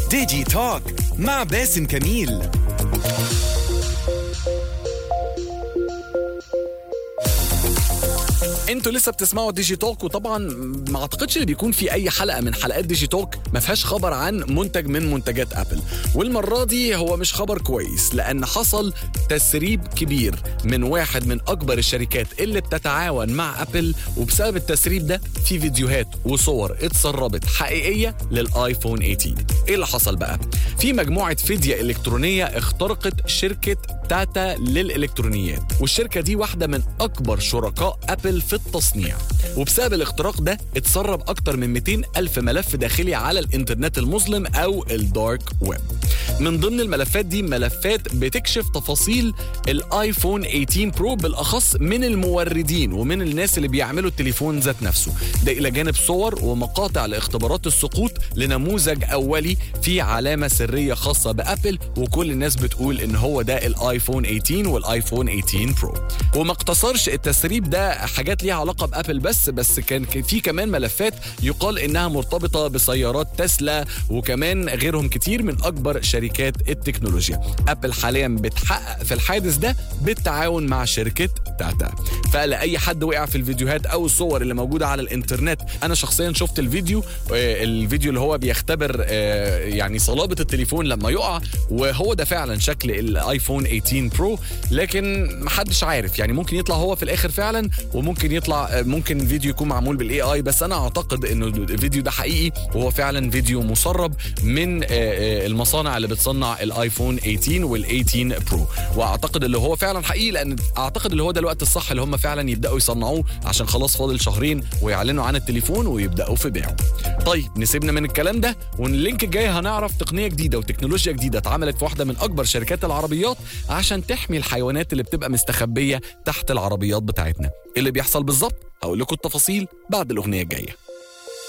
ديجي توك مع باسم كميل انتوا لسه بتسمعوا ديجي توك وطبعا ما اعتقدش اللي بيكون في اي حلقه من حلقات ديجي توك ما فيهاش خبر عن منتج من منتجات ابل والمره دي هو مش خبر كويس لان حصل تسريب كبير من واحد من اكبر الشركات اللي بتتعاون مع ابل وبسبب التسريب ده في فيديوهات وصور اتسربت حقيقيه للايفون 18 ايه اللي حصل بقى في مجموعه فديه الكترونيه اخترقت شركه تاتا للالكترونيات والشركه دي واحده من اكبر شركاء ابل في التصنيع وبسبب الاختراق ده اتسرب اكتر من 200 الف ملف داخلي على الانترنت المظلم او الدارك ويب من ضمن الملفات دي ملفات بتكشف تفاصيل الايفون 18 برو بالاخص من الموردين ومن الناس اللي بيعملوا التليفون ذات نفسه ده الى جانب صور ومقاطع لاختبارات السقوط لنموذج اولي فيه علامه سريه خاصه بابل وكل الناس بتقول ان هو ده الايفون 18 والايفون 18 برو وما اقتصرش التسريب ده حاجات ليها علاقه بابل بس بس كان في كمان ملفات يقال انها مرتبطه بسيارات تسلا وكمان غيرهم كتير من اكبر شركات التكنولوجيا ابل حاليا بتحقق في الحادث ده بالتعاون مع شركه تاتا فلاي حد وقع في الفيديوهات او الصور اللي موجوده على الانترنت انا شخصيا شفت الفيديو آه، الفيديو اللي هو بيختبر آه، يعني صلابه التليفون لما يقع وهو ده فعلا شكل الايفون 18 برو لكن محدش عارف يعني ممكن يطلع هو في الاخر فعلا وممكن يطلع آه، ممكن فيديو يكون معمول بالاي اي بس انا اعتقد انه الفيديو ده حقيقي وهو فعلا فيديو مسرب من آه، آه، المصانع اللي بتصنع الايفون 18 وال 18 برو واعتقد اللي هو فعلا حقيقي لان اعتقد اللي هو ده الوقت الصح اللي هم فعلا يبداوا يصنعوه عشان خلاص فاضل شهرين ويعلنوا عن التليفون ويبداوا في بيعه طيب نسيبنا من الكلام ده واللينك الجاي هنعرف تقنيه جديده وتكنولوجيا جديده اتعملت في واحده من اكبر شركات العربيات عشان تحمي الحيوانات اللي بتبقى مستخبيه تحت العربيات بتاعتنا إيه اللي بيحصل بالظبط هقول لكم التفاصيل بعد الاغنيه الجايه